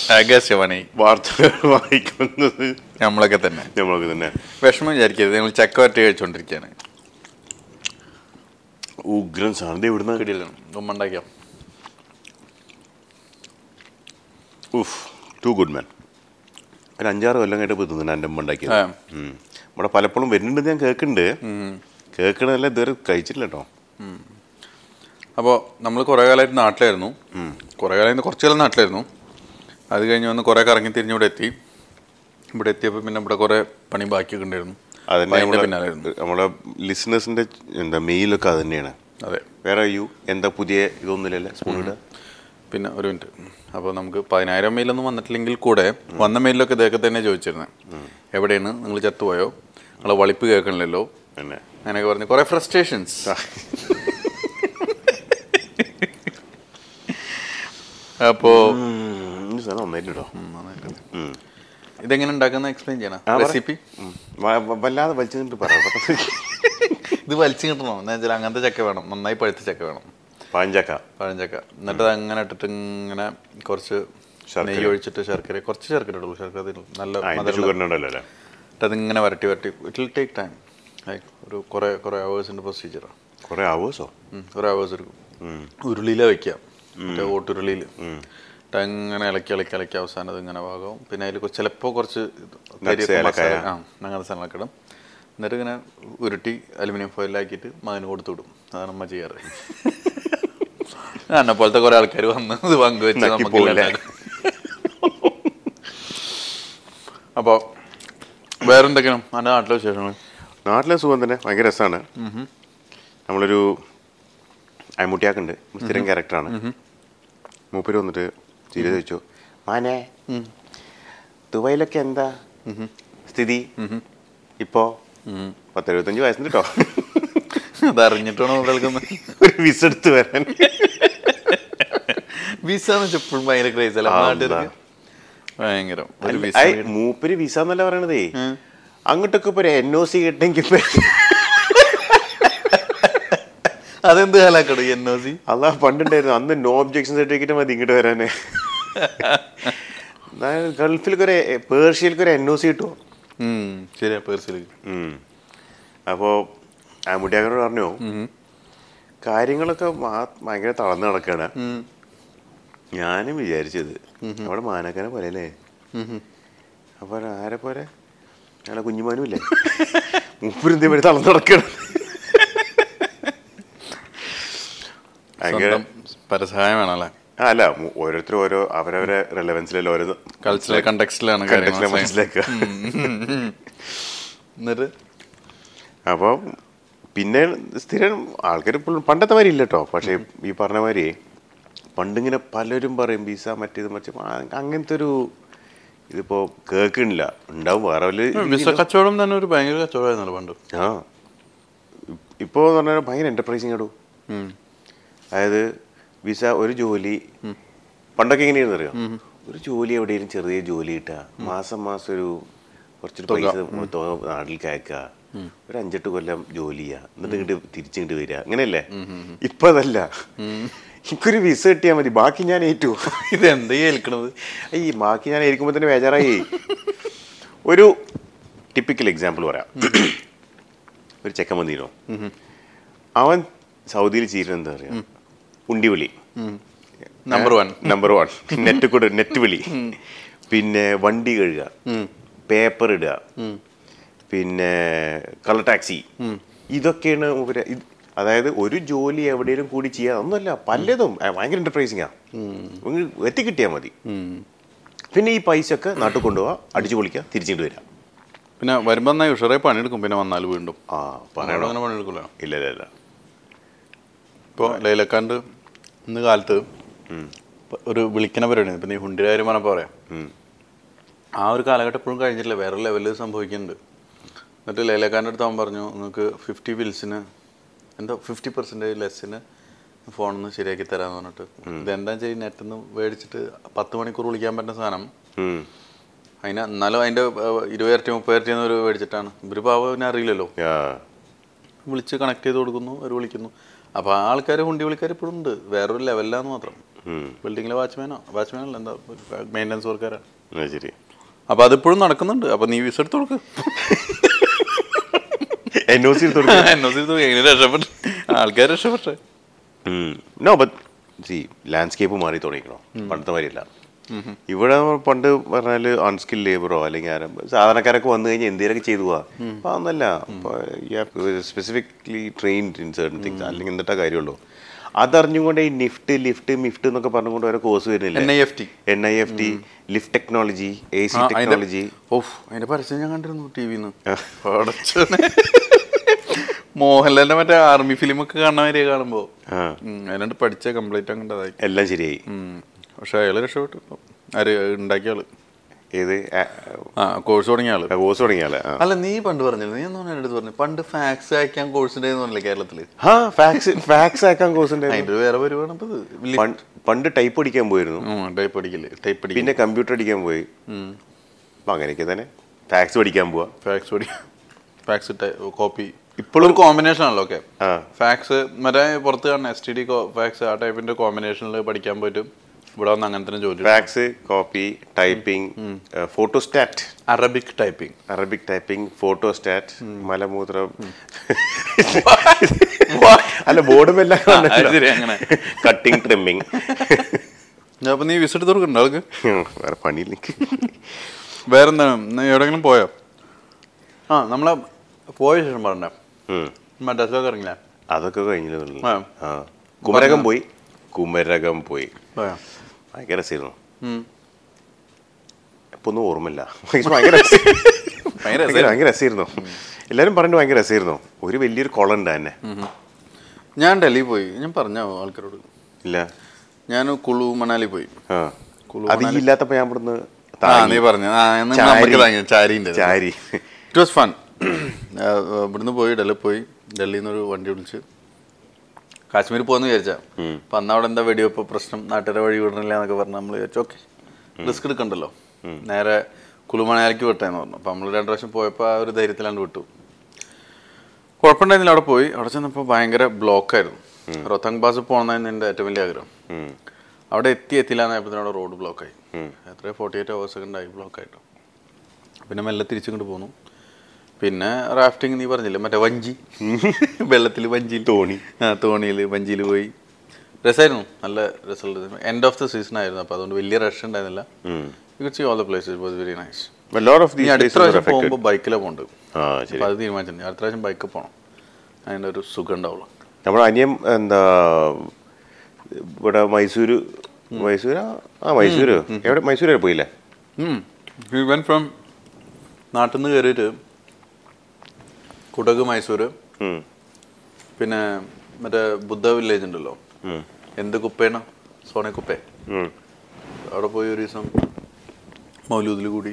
ആകാശവാണി വാർത്തകൾ വായിക്കുന്നത് നമ്മളൊക്കെ തന്നെ നമ്മളൊക്കെ തന്നെ വിഷമം വിചാരിക്കരുത് ഞങ്ങൾ ചക്ക വരട്ടി കഴിച്ചുകൊണ്ടിരിക്കുകയാണ് ഉഗ്രൻ സാറിന്റെ ഇവിടുന്ന് കിടിയിലാണ് ഉമ്മണ്ടാക്കിയോ ഉഫ് ടു ഗുഡ് മാൻ ഒരു അഞ്ചാറ് കൊല്ലം കഴിഞ്ഞിട്ട് ഇപ്പോൾ തിന്നുന്നു എൻ്റെ അമ്മ ഉണ്ടാക്കിയത് ആ. ഉം. ഇവിടെ പലപ്പോഴും വരുന്നുണ്ട് ഞാൻ കേൾക്കുന്നുണ്ട് കേൾക്കണതല്ല ഇതുവരെ കഴിച്ചിട്ടില്ല കേട്ടോ അപ്പോൾ നമ്മൾ കുറേ കാലമായിട്ട് നാട്ടിലായിരുന്നു കുറേ കാലം കുറച്ച് കാലം നാട്ടിലായിരുന്നു അത് കഴിഞ്ഞ് വന്ന് കുറേ കറങ്ങി തിരിഞ്ഞ് ഇവിടെ എത്തി ഇവിടെ എത്തിയപ്പോൾ പിന്നെ ഇവിടെ കുറേ പണി ബാക്കിയൊക്കെ ഉണ്ടായിരുന്നു അതന്നെ അപ്പോൾ അതിൻ്റെ നമ്മളെ പിന്നാലായിരുന്നു നമ്മളെ ലിസണേഴ്സിന്റെ എന്താ മെയിലൊക്കെ അത് തന്നെയാണ് അതെ വേറെ യു എന്താ പുതിയ ഇതൊന്നുമില്ലല്ലേ സ്കൂളിൽ പിന്നെ ഒരു മിനിറ്റ് അപ്പോൾ നമുക്ക് പതിനായിരം മെയിലൊന്നും വന്നിട്ടില്ലെങ്കിൽ കൂടെ വന്ന മെയിലൊക്കെ ഇതൊക്കെ തന്നെ ചോദിച്ചിരുന്നത് എവിടെയാണ് നിങ്ങൾ ചത്തുപോയോ നിങ്ങളെ വളിപ്പ് കേൾക്കണില്ലല്ലോ തന്നെ അങ്ങനെയൊക്കെ പറഞ്ഞ് കുറേ ഫ്രസ്ട്രേഷൻസ് അപ്പോൾ ഉം, ഈ സാധനം നന്നായിട്ട് കേട്ടോ ഉം. ഇതെങ്ങനെ ഉണ്ടാക്കുന്ന എക്സ്പ്ലെയിൻ ചെയ്യണം ആ, പറ. റെസിപ്പി ഉം. വ- വ- വല്ലാതെ വലിച്ചു നിന്നിട്ട് പറയാം ഇത് വലിച്ചു കിട്ടണം എന്താ വെച്ചാൽ അങ്ങനത്തെ ചക്ക വേണം നന്നായി പഴുത്ത ചക്ക വേണം പാഞ്ചക്ക പഴഞ്ചക്ക എന്നിട്ട് അത് അങ്ങനെ ഇട്ടിട്ട് ഇങ്ങനെ കുറച്ച് ശർക്കര. നെയ്യ് ഒഴിച്ചിട്ട് ശർക്കര കുറച്ച് ശർക്കര ഇടുള്ളൂ ശർക്കര അതിൽ നല്ല ആ എൻ്റെ മധുരം ഷുഗറിനുണ്ടല്ലോ അല്ലേ എന്നിട്ട് അതിങ്ങനെ വരട്ടി വരട്ടി ഇറ്റ് വിൽ ടേക്ക് ടൈം ഒരു കുറേ കുറേ അവേഴ്സിൻ്റെ പ്രൊസീജിയറാണ് കുറേ ആവേഴ്സോ കുറേ അവേഴ്സ് എടുക്കും ഉരുളിയിലാണ് വെക്കുക മറ്റേ ഓട്ടുരുളിയിൽ എന്നിട്ട് അങ്ങനെ ഇളക്കി ഇളക്കി ഇളക്കി അവസാനം അത് ഇങ്ങനെ ഭാഗവും പിന്നെ അതിൽ ചിലപ്പോൾ കുറച്ച് കരിയൊക്കെ ഏലക്കായ. മസാല- ആ അങ്ങനത്തെ സാധനങ്ങളൊക്കെ ഇടും എന്നിട്ട് ഇങ്ങനെ ഉരുട്ടി അലുമിനിയം ഫോയിലാക്കിയിട്ട് മകന് കൊടുത്തു വിടും അതാണ് അമ്മ ചെയ്യാറ് എന്നെ പോലത്തെ കുറെ ആൾക്കാർ വന്ന് ഇത് പങ്കുവെച്ച് നമുക്ക് നക്കിപ്പോവില്ലേ? അപ്പോൾ വേറെന്തൊക്കെയാണ് എൻ്റെ നാട്ടിലെ വിശേഷങ്ങൾ നാട്ടിലെ സുഖം തന്നെ ഭയങ്കര രസമാണ് നമ്മളൊരു അയമുട്ടിയാക്കുണ്ട് സ്ഥിരം ക്യാരക്ടറാണ് മൂപ്പര് വന്നിട്ട് തിരി ചോദിച്ചു മാനെ ദുബൈയിലൊക്കെ എന്താ സ്ഥിതി ഇപ്പോ പത്തെഴുപത്തഞ്ച് വയസ്സിന് കേട്ടോ അതറിഞ്ഞിട്ടാണോ കേൾക്കുന്നത് ഒരു വിസ എടുത്ത് വരാൻ വിസ എന്ന് വെച്ചാൽ എപ്പോഴും ഭയങ്കര ക്രേസ് അല്ല ആ, നാട്ടുകാർക്ക് ഭയങ്കരം ഒരു വിസ ഐ, മൂപ്പര് വിസ എന്നല്ല പറയണതേ അങ്ങോട്ടൊക്കെ ഇപ്പൊ എൻ ഒ സി കിട്ടെങ്കിൽ അതെന്ത് കാലാക്കട എൻ ഒ സി അതാ പണ്ടുണ്ടായിരുന്നു അന്ന് നോ ഒബ്ജെക്ഷൻ സർട്ടിഫിക്കറ്റ് മതി ഇങ്ങോട്ട് വരാനേ ഗൾഫിലേക്ക് ഒരു പേർഷ്യയിലേക്ക് ഒരു എൻ ഒ സി കിട്ടുമോ ശരിയാ പേഴ്സിലേക്ക് അപ്പോൾ ആമുട്ടിയാക്കനോട് പറഞ്ഞു കാര്യങ്ങളൊക്കെ മാ- ഭയങ്കര തളർന്ന് നടക്കുകയാണ് ഞാനും വിചാരിച്ചത് അവിടെ മാനക്കനെ പോലെ അല്ലേ അപ്പൊ ആരെ പോലെ ഞങ്ങളെ കുഞ്ഞുമാനും ഇല്ലേ മൂപ്പരെന്തേ വരെ തളർന്ന് നടക്കണം ഭയങ്കര സ്വന്തം പരസഹായം വേണമല്ലേ ആ, അല്ല മു- ഓരോരുത്തരും ഓരോ അവരവരെ റെലവൻസിലല്ലോ ഓരോ കൾച്ചറൽ കണ്ടക്സ്റ്റിലാണ് കണ്ടക്സിലെ മനസ്സിലാക്കുക എന്നിട്ട് അപ്പോൾ പിന്നെ സ്ഥിരം ആൾക്കാർ ഇപ്പോഴും പണ്ടത്തെ മാതിരി ഇല്ല കേട്ടോ പക്ഷേ ഈ പറഞ്ഞ മാതിരി പണ്ടിങ്ങനെ പലരും പറയും വിസ മറ്റേത് മറ്റേ ആ- അങ്ങനത്തെ ഒരു ഇതിപ്പോ കേൾക്കണില്ല ഉണ്ടാവും വേറെ വല്ല വിസ കച്ചവടം തന്നെ ഒരു ഭയങ്കര കച്ചവടമായിരുന്നല്ലോ പണ്ട് ആ ഇപ്പോൾ എന്ന് പറഞ്ഞാൽ ഭയങ്കര എൻ്റർപ്രൈസിങ് ആടൂ ഉം. അതായത് വിസ ഒരു ജോലി പണ്ടൊക്കെ എങ്ങനെയായിരുന്നു അറിയാം ഒരു ജോലി എവിടെയെങ്കിലും ചെറിയ ജോലി കിട്ടുക മാസം മാസം ഒരു കുറച്ചൊരു പൈസ തുക നാട്ടിലേക്ക് അയക്കുക ഒരു അഞ്ചെട്ട് കൊല്ലം ജോലി ചെയ്യുക എന്നിട്ട് ഇങ്ങോട്ട് തിരിച്ചിങ്ങോട്ട് വരിക അങ്ങനെയല്ലേ ഇപ്പൊ അതല്ല എനിക്കൊരു വിസ കിട്ടിയാൽ മതി ബാക്കി ഞാൻ ഏറ്റു ഇത് എന്താ കേൾക്കണത് ഈ ബാക്കി ഞാൻ ഏൽക്കുമ്പോൾ തന്നെ ബേജാറായി ഒരു ടിപ്പിക്കൽ എക്സാമ്പിൾ പറയാം ഒരു ചെക്കൻ വന്നീനോ അവൻ സൗദിയിൽ ചെയ്യുന്നത് എന്താ പറയാ ഉണ്ടിവിളി number one number one net കൂടെ നെറ്റ് വിളി പിന്നെ വണ്ടി കഴുകുക പേപ്പർ ഇടുക പിന്നെ കളർ ടാക്സി ഇതൊക്കെയാണ് മൂപ്പര് ഇത് അതായത് ഒരു ജോലി എവിടെയും കൂടി ചെയ്യാൻ ഒന്നുമല്ല പലതും ആ, ഭയങ്കര എന്റർപ്രൈസിങ്ങാ എത്തിക്കിട്ടിയാൽ മതി പിന്നെ ഈ പൈസ ഒക്കെ നാട്ടിൽ കൊണ്ടുപോവാ അടിച്ചു പൊളിക്കുക തിരിച്ചിട്ട് വരിക പിന്നെ വരുമ്പോ എന്നാ ഉഷറെ പണിയെടുക്കും പിന്നെ വന്നാൽ വീണ്ടും ആ പറയണോ അങ്ങനെ പണിയെടുക്കില്ല ഇല്ല ഇല്ല ഇല്ല ഇപ്പോൾ ലൈലക്കാണ്ട് ഇന്ന് കാലത്ത് ഇപ്പൊ ഒരു വിളിക്കണ പരിപാടി ഇപ്പം നീ ഹുണ്ടിയുടെ കാര്യം പറഞ്ഞപ്പോൾ പറയാം ഉം. ആ ഒരു കാലഘട്ടം എപ്പോഴും കഴിഞ്ഞിട്ടില്ല വേറെ ലെവലിൽ സംഭവിക്കുന്നുണ്ട് എന്നിട്ട് ലൈലക്കാൻ്റെ അടുത്ത് അവൻ പറഞ്ഞു നിങ്ങൾക്ക് ഫിഫ്റ്റി ബിൽസിന് എന്താ ഫിഫ്റ്റി പെർസെൻറ്റേജ് ലെസ്സിന് ഫോണൊന്ന് ശരിയാക്കി തരാമെന്ന് പറഞ്ഞിട്ട് ഇതെന്താ ചെയ്യും നെറ്റിൽ നിന്ന് മേടിച്ചിട്ട് പത്ത് മണിക്കൂർ വിളിക്കാൻ പറ്റുന്ന സാധനം ഉം. അതിന് എന്നാലും അതിൻ്റെ ഇരുപത് ഇരട്ടി മുപ്പത് ഇരട്ടി ഒരു മേടിച്ചിട്ടാണ് ഇവർ പാവം അറിയില്ലല്ലോ യാ. വിളിച്ച് കണക്ട് ചെയ്ത് കൊടുക്കുന്നു അവർ വിളിക്കുന്നു അപ്പോൾ ആ ആൾക്കാർ ഹുണ്ടി വിളിക്കാർ ഇപ്പോഴും ഉണ്ട് വേറൊരു ലെവലിലാന്ന് മാത്രം ബിൽഡിങ്ങിലെ വാച്ച്മാനോ വാച്ച്മാനല്ല എന്താ മെയിൻ്റനൻസ് വർക്കാരാണ് അത് ശരി അപ്പോൾ അതിപ്പോഴും നടക്കുന്നുണ്ട് അപ്പോൾ നീ വിസ എടുത്ത് കൊടുക്ക് എൻ ഒ സി എന്നോ എങ്ങനെ രക്ഷപ്പെട്ടു ആൾക്കാർ രക്ഷപ്പെട്ടെ നോ ബട്ട് സി ലാൻഡ്സ്കേപ്പ് മാറി തുടങ്ങിക്കണോ പണ്ടത്തെ മാതിരിയല്ല ഇവിടെ പണ്ട് പറഞ്ഞാൽ അൺസ്കിൽ ലേബറോ അല്ലെങ്കിൽ ആരും സാധാരണക്കാരൊക്കെ വന്നു കഴിഞ്ഞാൽ എന്തെങ്കിലുമൊക്കെ ചെയ്തു പോവാ അപ്പൊ അതൊന്നല്ല specifically trained in certain things അല്ലെങ്കിൽ എന്നിട്ടാ കാര്യമുള്ളൂ അതറിഞ്ഞുകൊണ്ട് ഈ നിഫ്റ്റ് ലിഫ്റ്റ് മിഫ്റ്റ് എന്നൊക്കെ പറഞ്ഞുകൊണ്ട് ഓരോ കോഴ്സ് വരുന്നില്ല NIFT. N I F T lift technology A C technology of അതിന്റെ പരസ്യം ഞാൻ കണ്ടിരുന്നു ടി വിന്ന് മോഹൻലാലിന്റെ മറ്റേ ആർമി ഫിലിം ഒക്കെ കാണാൻ വരിക കാണുമ്പോ ആ ഉം, അതിനകത്ത് പഠിച്ച കംപ്ലീറ്റ് അങ്ങോട്ടതായി എല്ലാം ശരിയായി പക്ഷെ അയാള് രക്ഷപ്പെട്ടു ഇപ്പൊ. ആര് ഉണ്ടാക്കിയ ആള് ഏത് ആ കോഴ്സ് തുടങ്ങിയ ആള് കോഴ്സ് തുടങ്ങിയാലേ ആ അല്ല നീ പണ്ട് പറഞ്ഞില്ല നീ എന്നാണ് എൻ്റെ അടുത്ത് പറഞ്ഞു പണ്ട് ഫാക്സ് അയക്കാൻ കോഴ്സ് ഉണ്ടായിരുന്നില്ലേ കേരളത്തില് ആ ഫാക്സ് ഫാക്സ് ആക്കാൻ കോഴ്സ് ഉണ്ടായിരുന്നു അതിന്റെ വേറെ പരിപാടി ഇപ്പൊ ഇത് പണ്ട് പണ്ട് ടൈപ്പ് പഠിക്കാൻ പോയിരുന്നു ടൈപ്പ് അടിക്കില്ലേ ടൈപ്പ് അടിക്കില്ല പിന്നെ കമ്പ്യൂട്ടർ അടിക്കാൻ പോയി അപ്പൊ അങ്ങനെയൊക്കെ തന്നെ ഫാക്സ് പഠിക്കാൻ പോവാ ഫാക്സ് പഠി ഫാക്സ് കോപ്പി ഇപ്പോഴും ഒരു കോമ്പിനേഷൻ ആണല്ലോ ഓക്കെ ആ ഫാക്സ് മറ്റേ പുറത്ത് കാണുന്ന എസ് ടി ഡി ഫാക്സ് ആ ടൈപ്പിന്റെ കോമ്പിനേഷനിൽ പഠിക്കാൻ പറ്റും ഇവിടെ വന്ന് അങ്ങനെ തന്നെ ജോലി fax copy typing photostat Arabic typing Arabic typing photostat മലമൂത്രം അല്ല ബോർഡും എല്ലാം അത് ശരി, അങ്ങനെ. കട്ടിങ് ട്രിമ്മിങ് അപ്പൊ നീ വിസിറ്റ് തുറക്കണ്ട ആൾക്ക് വേറെ പണിയില്ലെങ്കിൽ വേറെന്താണ് നീ എവിടെയെങ്കിലും പോയോ ആ നമ്മളെ പോയ ശേഷം പറഞ്ഞ ഉം. മദ്രാസിലൊക്കെ ഇറങ്ങില്ല അതൊക്കെ കഴിഞ്ഞില്ല ആ. ആ കുമരകം പോയി കുമരകം പോയി പോയോ ഭയങ്കര രസമായിരുന്നു ഉം. ഇപ്പൊ ഒന്നും ഓർമ്മയില്ല ഭയങ്കര രസം- ഭയങ്കര ഭയങ്കര ഭയങ്കര രസമായിരുന്നു എല്ലാരും പറഞ്ഞു ഭയങ്കര രസമായിരുന്നു ഒരു വലിയൊരു കുളം ഉണ്ട് തന്നെ ഞാൻ ഡൽഹി പോയി ഞാൻ പറഞ്ഞോ ആൾക്കാരോട് ഇല്ല ഞാൻ കുളു മണാലി പോയി ആ കുളു അത് ഈ ഇല്ലാത്തപ്പോ ഞാൻ ഇവിടുന്ന് ആ നീ പറഞ്ഞു ആ എന്ന് നമുക്ക് താങ്ങി ചാരിന്റെ ചാരി ഇറ്റ് വാസ് ഫൺ ഇവിടുന്ന് പോയി ഡൽഹി പോയി ഡൽഹിയിൽ നിന്ന് ഒരു വണ്ടി വിളിച്ച് കാശ്മീർ പോകാന്ന് വിചാരിച്ചാ അപ്പൊ അന്ന് അവിടെ എന്താ വെടിവെപ്പ് പ്രശ്നം നാട്ടുകാരെ വഴി വിടണില്ല എന്നൊക്കെ പറഞ്ഞ് നമ്മൾ വിചാരിച്ചു ഓക്കെ റിസ്ക് എടുക്കണ്ടല്ലോ നേരെ കുളുമണയാലിക്ക് വിട്ടേന്ന് പറഞ്ഞു അപ്പൊ നമ്മൾ രണ്ടു പ്രാവശ്യം പോയപ്പോൾ ആ ഒരു ധൈര്യത്തിലാണ്ട് വിട്ടു കുഴപ്പമുണ്ടായിരുന്നില്ല അവിടെ പോയി അവിടെ ചെന്നപ്പോൾ ഭയങ്കര ബ്ലോക്കായിരുന്നു റോത്തങ് പാസ് പോകണമെന്നായിരുന്നു എൻ്റെ ഏറ്റവും വലിയ ആഗ്രഹം ഉം. അവിടെ എത്തി എത്തില്ല എന്നായപ്പോഴത്തേനും അവിടെ റോഡ് ബ്ലോക്കായി എത്ര ഫോർട്ടി എയ്റ്റ് അവേഴ്സ് ഒക്കെ ഉണ്ടായി ബ്ലോക്കായിട്ട് പിന്നെ മെല്ലെ തിരിച്ചിങ്ങോട്ട് പോന്നു പിന്നെ റാഫ്റ്റിംഗ് നീ പറഞ്ഞില്ലേ മറ്റേ വഞ്ചി വെള്ളത്തിൽ വഞ്ചിയിൽ തോണി. ആ തോണിയിൽ വഞ്ചിയിൽ പോയി രസമായിരുന്നു നല്ല രസമുള്ള എൻഡ് ഓഫ് ദ സീസൺ ആയിരുന്നു അപ്പോൾ അതുകൊണ്ട് വലിയ റഷ് ഉണ്ടായിരുന്നില്ല you see all the places was very nice A lot of നീ these അടുത്ത places were പ്രാവശ്യം affected. പോകുമ്പോൾ ബൈക്കിലാണ് പോകുന്നത് ആ ശരി അപ്പോൾ അത് തീരുമാനിച്ചിട്ടുണ്ട് അടുത്ത പ്രാവശ്യം ബൈക്ക് പോകണം അതിൻ്റെ ഒരു സുഖം ഉണ്ടാവുള്ളൂ നമ്മുടെ അനിയം എന്താ ഇവിടെ മൈസൂര് മൈസൂരാ ആ മൈസൂര് എവിടെ മൈസൂര് വരെ പോയില്ലേ വെൻ ഫ്രം നാട്ടിൽ നിന്ന് കയറിയിട്ട് കുടക് മൈസൂർ ഉം. പിന്നെ മറ്റേ ബുദ്ധ വില്ലേജ് ഉണ്ടല്ലോ ഉം. എന്ത് കുപ്പേന സോനെ കുപ്പേ ഉം. അവിടെ പോയി ഒരു ദിവസം മൗലൂദിൽ കൂടി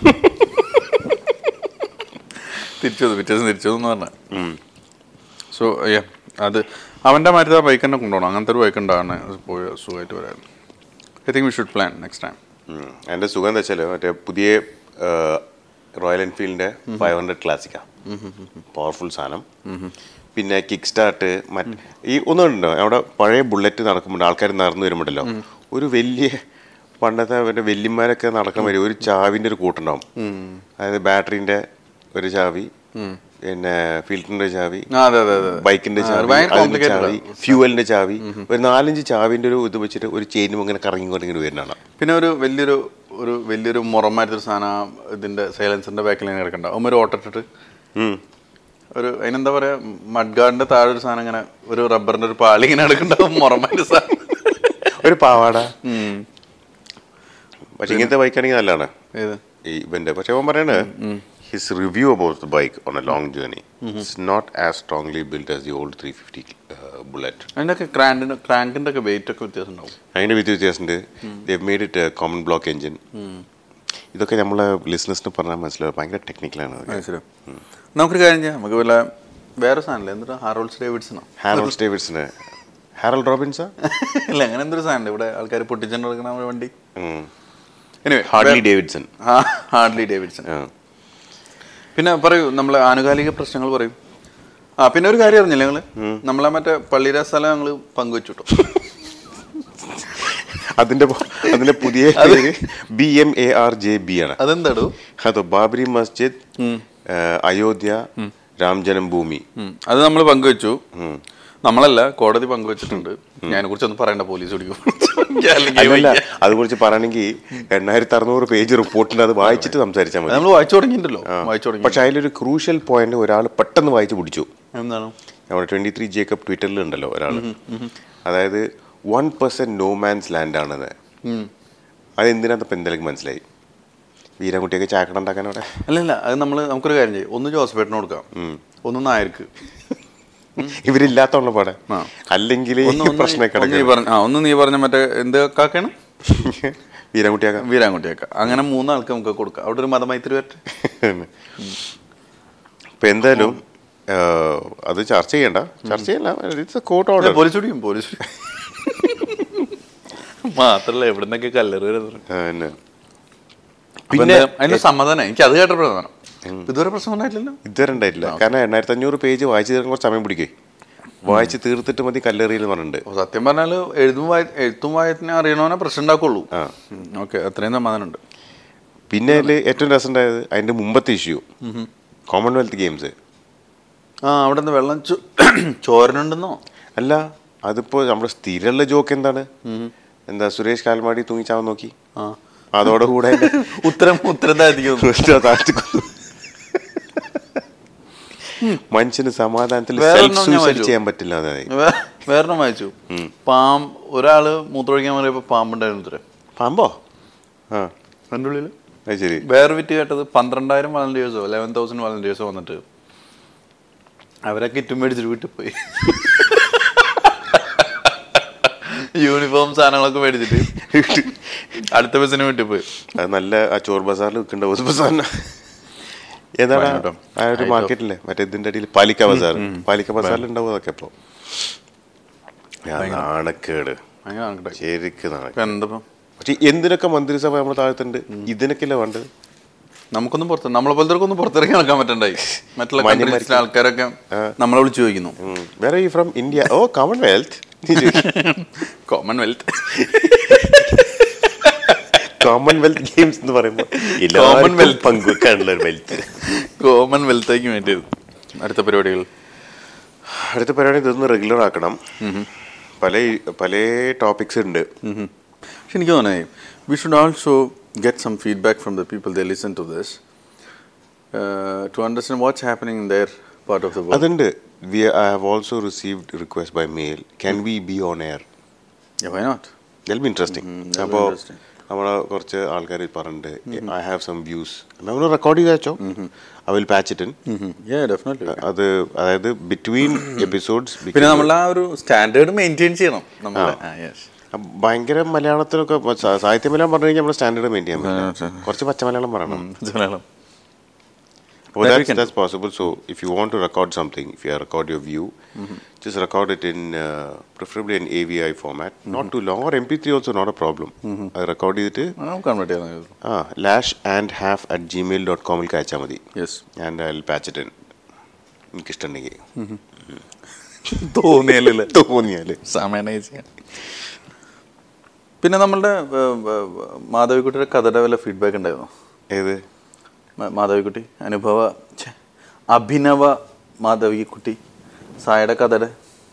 തിരിച്ചു വന്നു പിറ്റേ ദിവസം തിരിച്ചു വന്നു എന്ന് പറഞ്ഞ ഉം. സോ അത് അവൻ്റെ മാറ്റി ആ ബൈക്ക് തന്നെ കൊണ്ടുപോകണം അങ്ങനത്തെ ഒരു ബൈക്ക് ഉണ്ടാകണേ പോയി സുഖമായിട്ട് വരാൻ I think we should plan next time ഉം. എൻ്റെ സുഖം എന്താ വെച്ചാൽ മറ്റേ പുതിയ റോയൽ എൻഫീൽഡിന്റെ ഫൈവ് ഹൺഡ്രഡ് ക്ലാസിക്കാ പവർഫുൾ സാധനം പിന്നെ കിക്ക് സ്റ്റാർട്ട് മറ്റ് ഈ ഒന്നുണ്ടോ അവിടെ പഴയ ബുള്ളറ്റ് നടക്കുമ്പോൾ ആൾക്കാർ നടന്നു വരുമ്പോണ്ടല്ലോ ഒരു വലിയ പണ്ടത്തെ മറ്റേ വല്യന്മാരൊക്കെ നടക്കാൻ വരും ഒരു ചാവിന്റെ ഒരു കൂട്ടുണ്ടാവും അതായത് ബാറ്ററിന്റെ ഒരു ചാവി പിന്നെ ഫിൽറ്ററിന്റെ ചാവി ആ അതെ അതെ അതെ ബൈക്കിന്റെ ആ, ചാവി ഭയങ്കര അതിന്റെ complicated ചാവി ഫ്യൂവലിന്റെ ചാവി ഒരു നാലഞ്ച് ചാവിന്റെ ഒരു ഇത് വെച്ചിട്ട് ഒരു ചെയിനും ഇങ്ങനെ കറങ്ങിക്കൊണ്ട് ഇങ്ങനെ വരുന്നതാണ് പിന്നെ ഒരു വലിയൊരു ഒരു വലിയൊരു മുറമായിട്ടൊരു സാധനം ആ ഇതിന്റെ സൈലൻസറിന്റെ ബാക്കിൽ ഇങ്ങനെ കിടക്കണ്ട ഒരു ഓട്ടോ ഇട്ടിട്ട് ഉം. ഒരു അതിനെന്താ പറയാ മഡ്ഗാർഡിന്റെ താഴെ ഒരു സാധനം ഇങ്ങനെ ഒരു റബ്ബറിന്റെ ഒരു പാളി ഇങ്ങനെ എടുക്കണ്ടാവും മുറമായിട്ട് സാധനം ഒരു പാവാട ഉം. പക്ഷെ ഇങ്ങനത്തെ ബൈക്കാണെങ്കിൽ നല്ലതാണ് ഏത് ഈ ഇവന്റെ പക്ഷെ അവൻ പറയണ his review about the bike on a long journey it's not as strongly build as the old three fifty Bullet അതിന്റെ ഒക്കെ ക്രാൻഡിന്റെ ക്രാങ്കിന്റെ ഒക്കെ വെയിറ്റ് ഒക്കെ വ്യത്യാസം ഉണ്ടാവും അതിന്റെ വിത്ത് വ്യത്യാസമുണ്ട് they made it common block engine ഇതൊക്കെ നമ്മളെ ലിസ്നസിന് പറഞ്ഞാൽ മനസ്സിലാവും ഭയങ്കര ടെക്നിക്കലാണ് അത് ശരി നമുക്കൊരു കാര്യം ചെയ്യാം നമുക്ക് വല്ല വേറെ സാധനമില്ല എന്നിട്ട് ഹാറോൾസ് ഡേവിഡ്സണോ ഹാരോൾഡ് ഡേവിഡ്സിന് ഹാരോൾഡ് റോബിൻസാ ഇല്ല അങ്ങനെ എന്തൊരു സാധനം ഇവിടെ ആൾക്കാർ പൊട്ടിച്ചെന്ന് എടുക്കണ ഒരു വണ്ടി anyway hardly Davidson hardly Davidson പിന്നെ പറയൂ നമ്മളെ ആനുകാലിക പ്രശ്നങ്ങൾ പറയൂ ആ പിന്നെ ഒരു കാര്യം അറിഞ്ഞില്ലേ ഞങ്ങള് നമ്മളെ മറ്റേ പള്ളിയുടെ സ്ഥലം ഞങ്ങള് പങ്കുവെച്ചു കേട്ടോ അതിന്റെ പോ- അതിന്റെ പുതിയ പേര് B M A R J B ആണ് അതെന്താടോ അതോ ബാബരി മസ്ജിദ് ആ, അയോധ്യ രാം ജന്മഭൂമി ഉം. അത് നമ്മൾ പങ്കുവെച്ചു നമ്മളല്ല കോടതി പങ്കുവെച്ചിട്ടുണ്ട് ഞാൻ കുറിച്ചൊന്നും പറയണ്ട പോലീസ് പിടിക്കും അല്ലെങ്കിൽ അല്ലല്ല വയ്യ. അത് കുറിച്ച് പറയണമെങ്കിൽ എണ്ണായിരത്തി അറുന്നൂറ് പേജ് റിപ്പോർട്ടുണ്ട് അത് വായിച്ചിട്ട് സംസാരിച്ചാൽ മതി നമ്മൾ വായിച്ചു തുടങ്ങിയിട്ടുണ്ടല്ലോ വായിച്ചു തുടങ്ങി പക്ഷെ അതിലൊരു ക്രൂഷ്യൽ പോയിന്റ് ഒരാൾ പെട്ടെന്ന് വായിച്ചു പിടിച്ചു എന്താണ് നമ്മുടെ ട്വന്റി ത്രീ ജേക്കബ് ട്വിറ്ററിൽ ഉണ്ടല്ലോ ഒരാൾ അതായത് one percent no man's land ആണെന്ന് ഉം. അതെന്തിനാ ഇപ്പം എന്തെങ്കിലും മനസ്സിലായി വീരൻകുട്ടിയൊക്കെ ചാക്കട ഉണ്ടാക്കാൻ അവിടെ അല്ലല്ല അത് നമ്മൾ നമുക്കൊരു കാര്യം ചെയ്യും ഒന്ന് ജോസഫേട്ടിന് കൊടുക്കാം ഒന്ന് നായർക്ക് ഇവരില്ലാത്തോള്ള പാടെ ആ. അല്ലെങ്കിൽ ഒന്ന് ഒന്ന് പ്രശ്നം ഒന്ന് നീ പറഞ്ഞ ആ ഒന്ന് നീ പറഞ്ഞ മറ്റേ എന്ത് കാക്കാണ് വീരൻകുട്ടിയാക്കാം വീരാൻകുട്ടിയൊക്കെ അങ്ങനെ മൂന്നാൾക്ക് നമുക്ക് കൊടുക്കാം അവിടെ ഒരു മതമൈത്രി വരട്ടെ ഇപ്പൊ എന്തായാലും ആ, അത് ചർച്ച ചെയ്യണ്ട ചർച്ച ചെയ്യല്ല ഇറ്റ്സ് കോർട്ട് ഓർഡർ പോലീസ് പിടിക്കും പോലീസ് പിടിക്കും മാത്രല്ല എവിടുന്നൊക്കെ കല്ലറ് വരുന്നത് പിന്നെ പിന്നെ അതിന്റെ സമാധാനം എനിക്ക് അത് കേട്ട പ്രധാനം ഇതുവരെ പ്രശ്നം ഉണ്ടായിട്ടില്ലല്ലോ ഇതുവരെ ഉണ്ടായിട്ടില്ല കാരണം എണ്ണായിരത്തി അഞ്ഞൂറ് പേജ് വായിച്ചു തീർക്കാൻ കുറച്ച് സമയം പിടിക്കേ വായിച്ച് തീർത്തിട്ട് മതി കല്ലെറിയിൽ എന്ന് പറഞ്ഞിട്ടുണ്ട് അപ്പൊ സത്യം പറഞ്ഞാൽ എഴുതും വായ എഴുത്തും വായത്തിനെ അറിയണവനെ പ്രശ്നം ഉണ്ടാക്കുള്ളൂ ആ. ഓക്കെ അത്രയും സമാധാനമുണ്ട് പിന്നെ അതിൽ ഏറ്റവും രസം ഉണ്ടായത് അതിന്റെ മുമ്പത്തെ ഇഷ്യൂ കോമൺവെൽത്ത് ഗെയിംസ് ആ അവിടെ നിന്ന് വെള്ളം ചോ- ചോരനുണ്ടെന്നോ അല്ല അതിപ്പോ നമ്മുടെ സ്ഥിരമുള്ള ജോക്ക് എന്താണ് എന്താ സുരേഷ് കാൽമാടി തൂങ്ങിച്ചാവാൻ നോക്കി ആ അതോടുകൂടെ ഉത്തരം ഉത്തരം താഴ്ത്തിക്കുന്നു ഉത്തരം താഴ്ത്തിക്കൊന്നു. മനുഷ്യന് സമാധാനത്തിൽ വേറൊരെണ്ണം സെൽഫ് ഞാൻ സൂസൈഡ് വായിച്ചു. ചെയ്യാൻ പറ്റില്ല അതായത് വേ- വേറൊന്നും വായിച്ചു പാമ്പ് ഒരാള് മൂത്രമൊഴിക്കാൻ പറയുമ്പോ പാമ്പുണ്ടായിരുന്നു ഉത്തരം പാമ്പോ ആ എൻ്റെ ഉള്ളിൽ അത് ശരി വേറെ വിറ്റ് കേട്ടത് പന്ത്രണ്ടായിരം വളണ്ടിയേഴ്സോ ലെവൻ തൗസൻഡ് വളണ്ടിയേഴ്സോ വന്നിട്ട് അവരെ കിറ്റും മേടിച്ചിട്ട് വീട്ടിൽ പോയി യൂണിഫോം സാധനങ്ങളൊക്കെ മേടിച്ചിട്ട് അടുത്ത ബസ്സിന് വീട്ടിൽ പോയി അത് നല്ല ആ ചോർ ബസാറിൽ വിൽക്കേണ്ട ഒരു ബസാറിന് ഏതാണ് വയനാട്ടോ. ആ ഒരു മാർക്കറ്റില്ലേ മറ്റേ ഇതിന്റെ അടിയിൽ പാലിക്ക ബസാർ പാലിക്ക ബസാറിൽ ഉണ്ടാവും അതൊക്കെ ഇപ്പൊ നാണക്കേട് ഭയങ്കര ആൺകുട്ടി. ശരിക്ക് നാണക്കേട് ഇപ്പൊ എന്തപ്പം പക്ഷെ എന്തിനൊക്കെ മന്ത്രിസഭ നമ്മൾ താഴ്ത്തുണ്ട് ഇതിനൊക്കെയല്ലേ വേണ്ടത് നമുക്കൊന്നും പുറത്ത് നമ്മളെ പോലത്തെ പുറത്തിറങ്ങി നടക്കാൻ പറ്റണ്ടായി മറ്റുള്ള മാന്യന്മാർക്ക് കൺട്രീസിലെ ആൾക്കാരൊക്കെ നമ്മളെ വിളിച്ചു ചോദിക്കുന്നു വേറെ ഈ from India oh Commonwealth Commonwealth Commonwealth Games എന്ന് പറയുമ്പോൾ Commonwealth. പങ്കുവെക്കാനുള്ള ഒരു വെൽത്ത് കോമൺവെൽത്തേക്ക് വേണ്ടിയത് അടുത്ത പരിപാടികൾ അടുത്ത പരിപാടി ഇതൊന്ന് റെഗുലർ ആക്കണം പല പല ടോപ്പിക്സ് ഉണ്ട് പക്ഷെ എനിക്ക് തോന്നേ we should also get some feedback from the people the listen to this to understand what's happening in their part of the world അതുണ്ട് we I have also received request by mail can we be on air why not that'll be interesting that'll be അപ്പോൾ interesting. നമ്മളെ കുറച്ച് ആൾക്കാർ പറഞ്ഞിട്ടുണ്ട് I have some views നമ്മൾ record ചെയ്ത് വെച്ചോ I will patch it in yeah definitely അത് അതായത് ബിറ്റ്വീൻ എപ്പിസോഡ്സ് പിന്നെ നമ്മൾ ആ ഒരു സ്റ്റാൻഡേർഡ് മെയിൻറ്റെയിൻ ചെയ്യണം നമ്മൾ യെസ് ഭയങ്കര മലയാളത്തിലൊക്കെ സ- സാഹിത്യ മലയാളം പറഞ്ഞു കഴിഞ്ഞാൽ നമ്മുടെ സ്റ്റാൻഡേർഡ് മെയിൻറ്റെയിൻ ചെയ്യാൻ ആ, പറ്റില്ല കുറച്ച് പച്ച മലയാളം പറയണം Malayalam Well, That we that's, can that's possible. So, if you want to record something, if you record your view, just record it in uh, preferably in AVI format, not too long, or MP3 also not a problem. I record it നമുക്ക് convert ചെയ്യാൻ ആ lash and half at gmail dot com ൽ അയച്ചാൽ മതി yes and I'll patch it in. എനിക്കിഷ്ടമുണ്ടെങ്കിൽ തോന്നിയല്ലേ തോന്നിയാല് സമയം ചെയ്യാൻ പിന്നെ നമ്മളുടെ മാധവിക്കുട്ടിയുടെ കഥയുടെ വല്ല ഫീഡ്ബാക്ക് ഉണ്ടായിരുന്നു ഏത് മാധവിക്കുട്ടി അനുഭവ ഛെ, അഭിനവ മാധവിക്കുട്ടി സായയുടെ കഥയുടെ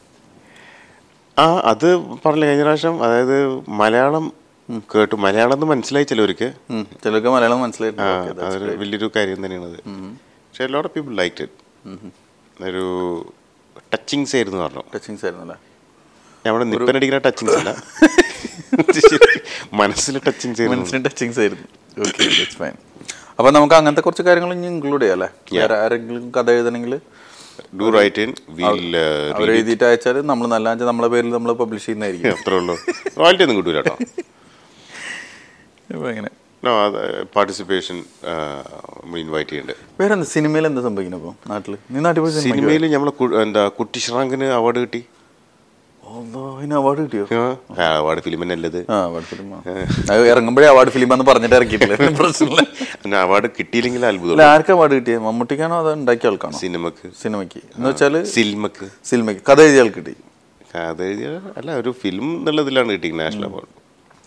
ആ അത് പറഞ്ഞില്ല കഴിഞ്ഞ പ്രാവശ്യം അതായത് മലയാളം കേട്ടു മലയാളം എന്ന് മനസ്സിലായി ചിലവർക്ക് ഉം, ചിലർക്ക് മലയാളം ആ, മനസ്സിലായിട്ടുണ്ട് അതൊരു വലിയൊരു കാര്യം തന്നെയാണ് അത് പക്ഷെ lot of people like it ഒരു ടച്ചിങ്സ് ആയിരുന്നു പറഞ്ഞു ടച്ചിങ്സ് ആയിരുന്നല്ലേ നമ്മുടെ നിപ്പനടിക്കുന്ന ടച്ചിങ്സ് അല്ല മനസ്സിൽ ടച്ചിങ്സ് ആയിരുന്നു മനസ്സിന് ടച്ചിങ്സ് ആയിരുന്നു ഓക്കെ ദറ്റ്സ് ഫൈൻ അപ്പൊ നമുക്ക് അങ്ങനത്തെ കുറച്ച് കാര്യങ്ങൾ ഇനി ഇൻക്ലൂഡ് ചെയ്യാം അല്ലേ വേറെ ആരെങ്കിലും കഥ എഴുതണമെങ്കിൽ ഡു റൈറ്റ് ഇൻ വീൽ അവർ എഴുതിയിട്ട് അയച്ചാൽ നമ്മൾ നല്ല വെച്ചാൽ നമ്മളെ പേരിൽ നമ്മൾ പബ്ലിഷ് ചെയ്യുന്നതായിരിക്കും അത്രേ ഉള്ളൂ റോയൽറ്റി ഒന്നും കിട്ടൂല കേട്ടോ അപ്പൊ ഇങ്ങനെ പാർട്ടിസിപ്പേഷൻ ഇൻവൈറ്റ് ചെയ്യുന്നുണ്ട് വേറെ എന്താ സിനിമയിൽ എന്താ സംഭവിക്കുന്നത് ഇപ്പോൾ നാട്ടിൽ നീ നാട്ടിൽ പോയി സിനിമ സിനിമയിൽ നമ്മളെ കു- എന്താ കുട്ടി ഷ്രാങ്കിന് അവാർഡ് കിട്ടി അതിന് അവാർഡ് കിട്ടിയോ അവാർഡ് ഫിലിമിന് നല്ലത് ആ അവാർഡ് ഫിലിം അത് ഇറങ്ങുമ്പോഴേ അവാർഡ് ഫിലിം എന്ന് പറഞ്ഞിട്ട് ഇറക്കിയിട്ടില്ല പിന്നെ പ്രശ്നമില്ല പിന്നെ അവാർഡ് കിട്ടിയില്ലെങ്കിൽ അത്ഭുതം അല്ല ആർക്കാ അവാർഡ് കിട്ടിയത് മമ്മൂട്ടിക്കാണോ അത് ഉണ്ടാക്കിയ ആൾക്കാണോ സിനിമക്ക് സിനിമയ്ക്ക് എന്ന് വെച്ചാല് സിൽമക്ക് സിനിമയ്ക്ക് കഥ എഴുതിയ ആൾക്ക് കിട്ടി അത് എഴുതിയ അല്ല ഒരു ഫിലിം എന്നുള്ളതിലാണ് കിട്ടി നാഷണൽ അവാർഡ്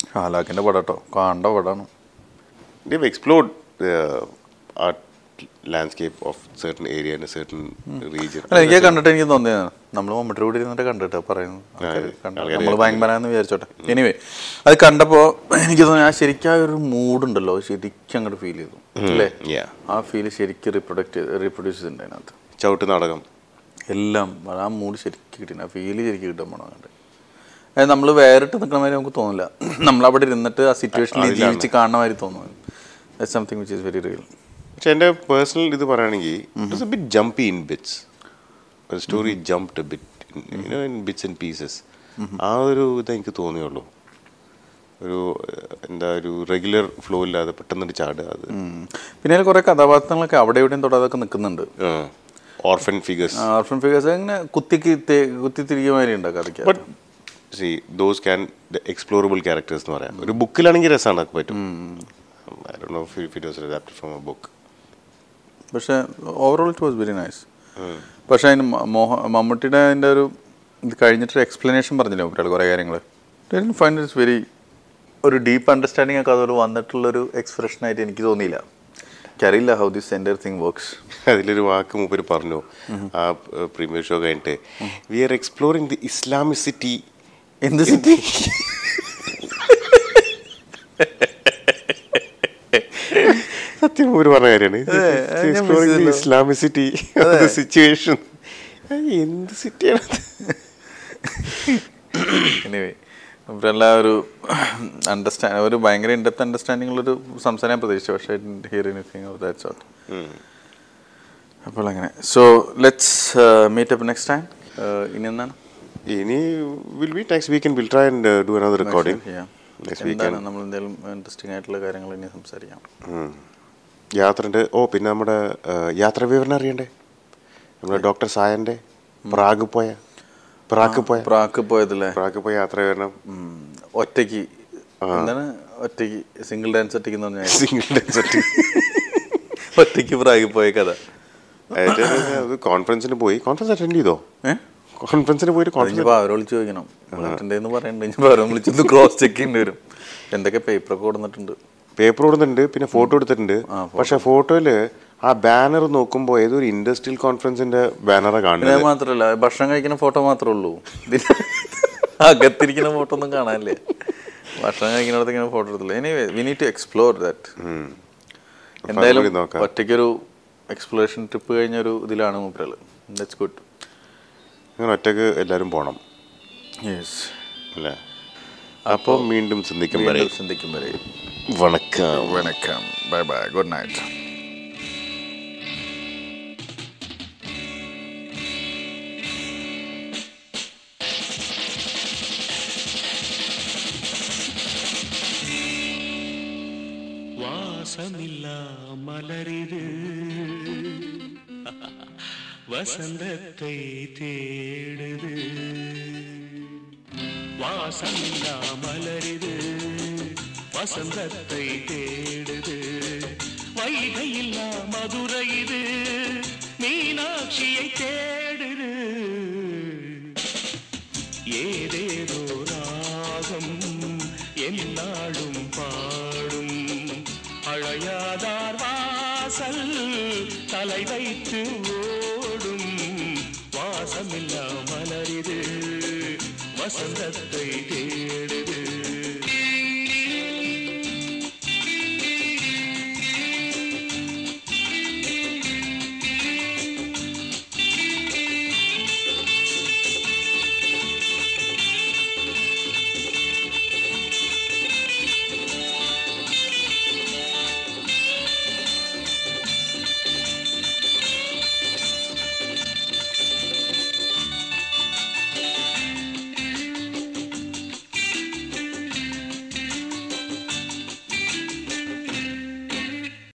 ഹാലാക്കിൻ്റെ പടം കേട്ടോ കാണ്ട പടമാണ് they've explored the art landscape of certain area in a certain region. അല്ല എനിക്ക് കണ്ടിട്ട് എനിക്ക് തോന്നിയത് നമ്മൾ മമ്മൂട്ടി കൂടി ഇരുന്നിട്ട് കണ്ടിട്ട് പറയുന്നു ആൾക്കാര് നമ്മൾ ഭയങ്കരാന്ന് വിചാരിച്ചോട്ടെ എനിവേ അത് കണ്ടപ്പോൾ എനിക്ക് തോന്നി ആ ശരിക്കും ആ ഒരു മൂഡുണ്ടല്ലോ ശരിക്കും അങ്ങോട്ട് ഫീൽ ചെയ്തു അല്ലേ Yeah. ആ ഫീൽ ശരിക്കും റിപ്രൊഡക്റ്റ് റീപ്രൊഡ്യൂസ് ചെയ്തിട്ടുണ്ട് അതിനകത്ത് ചവിട്ട് നാടകം എല്ലാം ആ മൂഡ് ശരിക്കും കിട്ടി ആ ഫീല് ശരിക്കും കിട്ടാൻ പോണ കണ്ട് അതായത് നമ്മൾ വേറിട്ട് നിൽക്കണ മാതിരി നമുക്ക് തോന്നില്ല നമ്മൾ അവിടെ ഇരുന്നിട്ട് ആ സിറ്റുവേഷനിൽ ജീവിച്ച് കാണുന്ന മാതിരി തോന്നുന്നു something which is very real പക്ഷെ എൻ്റെ പേഴ്സണൽ ഇത് പറയുകയാണെങ്കിൽ it is a bit jumpy in bits ഒരു story jumped bit in bits and pieces ആ ഒരു ഇത് എനിക്ക് തോന്നിയുള്ളൂ ഒരു ഏഹ്, എന്താ ഒരു റെഗുലർ ഫ്ലോ ഇല്ലാതെ പെട്ടെന്നൊരു ചാടുക അത് പിന്നെ അതിൽ കുറേ കഥാപാത്രങ്ങളൊക്കെ അവിടെ എവിടെയും തൊടാതൊക്കെ നിൽക്കുന്നുണ്ട് ഓർഫൻ ഫിഗേഴ്സ് ആർഫൻ ഫിഗേഴ്സ് ഇങ്ങനെ കുത്തിക്ക് തേ- കുത്തിത്തിരിക്കുക മാതിരി ഉണ്ട് കഥയ്ക്ക് but see those can explorable characters എന്ന് പറയാം ഒരു ബുക്കിലാണെങ്കിൽ രസമാണ് അതൊക്കെ പറ്റും ഐ ഡോ know if it was adapted from a book പക്ഷേ overall it was very nice പക്ഷേ അതിന് മ- മോഹ മമ്മൂട്ടിയുടെ അതിൻ്റെ ഒരു ഇത് കഴിഞ്ഞിട്ടൊരു എക്സ്പ്ലനേഷൻ പറഞ്ഞില്ലേ ഒരാൾ കുറേ കാര്യങ്ങൾ ഫൈൻഡ് ഇറ്റ്സ് വെരി ഒരു ഡീപ്പ് അണ്ടർസ്റ്റാൻഡിങ് ഒക്കെ അതുപോലെ വന്നിട്ടുള്ളൊരു എക്സ്പ്രഷൻ ആയിട്ട് എനിക്ക് തോന്നിയില്ല എനിക്കറിയില്ല how this enter thing works അതിലൊരു വാക്ക് മൂപ്പര് പറഞ്ഞു ആ പ്രീമിയർ ഷോ കഴിഞ്ഞിട്ട് we are exploring the Islamicity എന്ത് സിറ്റി സത്യം മൂപ്പര് പറഞ്ഞ കാര്യമാണ് അതെ, അത് ഞാൻ എക്സ്പ്ലോറിംഗ് ദി മനസ്സിലായി. ഇസ്ലാമിസിറ്റി സിറ്റുവേഷൻ എന്ത് സിറ്റിയാണ് എനിവേ എല്ലാ ഒരു അണ്ടർസ്റ്റാൻഡ് ഒരു ഭയങ്കര ഇൻഡെപ്ത് അണ്ടർസ്റ്റാൻഡിംഗ് ഉള്ളൊരു സംസാരം ഞാൻ പ്രതീക്ഷിച്ചു പക്ഷേ hear anything of that sort അപ്പോൾ അങ്ങനെ so let's meet up next time ഇനി എന്താണ് ഇനി will be next weekend will try and do another recording Yeah. Next എന്താണ് വീക്കെൻഡ് നമ്മൾ എന്തെങ്കിലും ഇൻട്രസ്റ്റിംഗ് ആയിട്ടുള്ള കാര്യങ്ങൾ ഇനി സംസാരിക്കാം യാത്രൻ്റെ ഓ പിന്നെ നമ്മുടെ ആ, യാത്രാ വിവരണം അറിയണ്ടേ നമ്മുടെ ഡോക്ടർ സായന്റെ പ്രാഗ് പോയ പ്രാഗ് പോയ പ്രാക്ക് പോയതല്ലേ പ്രാഗ് പോയ യാത്രാ വിവരണം ഉം. ഒറ്റയ്ക്ക് എന്താണ് ഒറ്റയ്ക്ക് സിംഗിൾ ഡാൻസ് ഒറ്റയ്ക്ക് എന്ന് പറഞ്ഞാൽ സിംഗിൾ ഡാൻസ് ഒറ്റയ്ക്ക് പ്രാഗ് പോയ കഥ അത് കോൺഫറൻസിന് പോയി കോൺഫറൻസ് അറ്റൻഡ് ചെയ്തോ ഏഹ് കോൺഫറൻസിന് പോയിട്ട് കോൺഫറൻസ് ഇനിയിപ്പോൾ അവരെ വിളിച്ച് ചോദിക്കണം അറ്റൻഡെന്ന് പറയണ്ട ഇനിയിപ്പോൾ അവരെ വിളിച്ചൊന്ന് ക്രോസ് ചെക്ക് ചെയ്യേണ്ടി വരും എന്തൊക്കെ പേപ്പറൊക്കെ കൊടുത്തിട്ടുണ്ട് പേപ്പർ കൊടുത്തിട്ടുണ്ട് പിന്നെ ഫോട്ടോ എടുത്തിട്ടുണ്ട് പക്ഷെ ഫോട്ടോയില് ആ ബാനർ നോക്കുമ്പോൾ ഏതൊരു ഇൻഡസ്ട്രിയൽ കോൺഫറൻസിന്റെ ബാനറാണ് പിന്നെ കാണുന്നത് അത് മാത്രമല്ല ഭക്ഷണം കഴിക്കുന്ന ഫോട്ടോ മാത്രമേ ഉള്ളൂ ഇതിന് അകത്തിരിക്കുന്ന ഫോട്ടോ ഒന്നും കാണാനില്ലേ ഭക്ഷണം കഴിക്കുന്നിടത്ത് ഇങ്ങനെ ഫോട്ടോ എടുത്തില്ല anyway we need to explore that അപ്പൊ എന്തായാലും അതുകൂടി നോക്കാം. ഒറ്റയ്ക്കൊരു എക്സ്പ്ലോറേഷൻ ട്രിപ്പ് കഴിഞ്ഞൊരു ഇതിലാണ് മൂപ്പരള് ദറ്റ്സ് ഗുഡ് അങ്ങനെ ഒറ്റക്ക് എല്ലാവരും പോണം യെസ് അല്ലേ അപ്പോൾ വീണ്ടും ചിന്തിക്കും വരെ ചിന്തിക്കും വരെ വണക്കം വണക്കം ബൈ ബൈ ഗുഡ് നൈറ്റ് வாசமில்ல மலரிது வசந்தத்தை தேடுது வாசமில்ல மலரிது வசந்தத்தை தேடுது வைகையில்லா மதுரை இது மீனாட்சியை தேடுது ஏதேதோ ராகம் என்னாடும் பாடும் அழையாதார் வாசல் தலை வைத்து ஓடும் வாசமில்லா மலரிது வசந்தத்தை தேடுது